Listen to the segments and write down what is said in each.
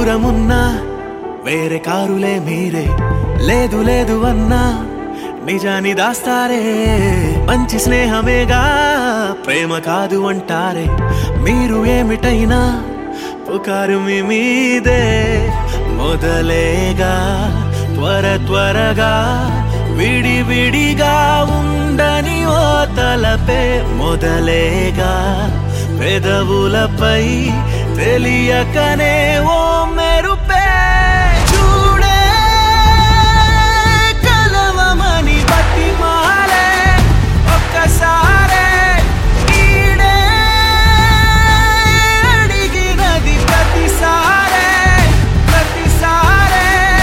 దూరమున్నా వేరే కారులే మీరే లేదు లేదు అన్నా నిజాన్ని దాస్తారే మంచి స్నేహమేగా ప్రేమ కాదు అంటారే మీరు ఏమిటైనా పుకారు మీ మీదే మొదలేగా త్వర త్వరగా విడి విడిగా ఉండని ఓ తలపే మొదలేగా పెదవులపై తెలియకనే ఓ మెరుపే చూడే కలవమని బతిమాలే ఒక్కసారే ఈడే అడిగినది ప్రతిసారే ప్రతిసారే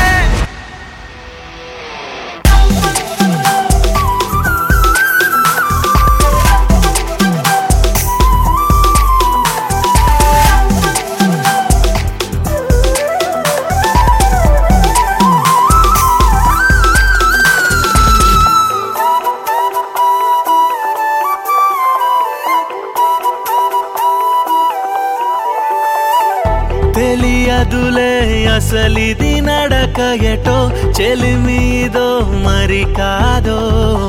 తెలియదులే అసలిది నడక ఎటో చెలిమీదో మరి కాదో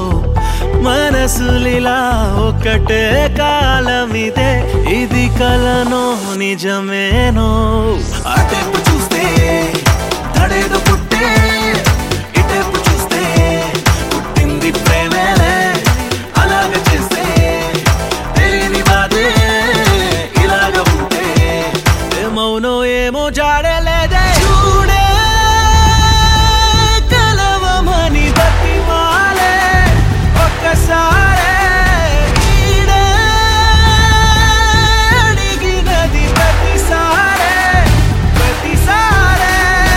మనసులిలా ఒకటే కాలమిదే ఇది కలనో నిజమేనో అటెప్పు చూస్తే తడేదో పుట్టే ఇటెప్పు చూస్తే పుట్టింది ప్రేమేలే అలాగ చేస్తే తెలియని బాధే ఇలాగ ఉంటే ఏమౌనో ఏమో జాడలేదే చూడే కలవమని బతిమాలే ఒక్కసారే ఈడే అడిగినది ప్రతిసారే ప్రతిసారే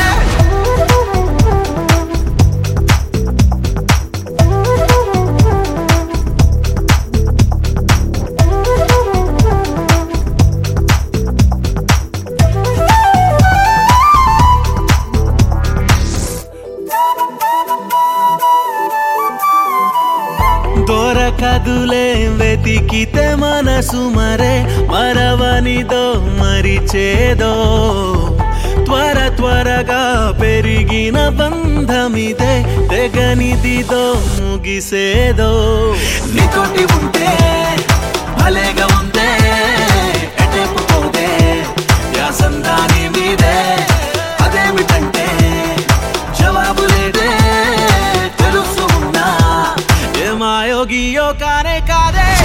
దొరకదులే వెతికితే మనసు మరే మరవనిదో మరిచేదో త్వర త్వరగా పెరిగిన బంధమిదే తెగనిదిదో ముగిసేదో నీతోటి ఉంటే భలేగా ఉందే ఎటేపు పోతే యాసందాని మీదే అదేమిటంటే జవాబు లేదే తెలుసు ఉన్నా ఏమాయో గీయో కానే కాదే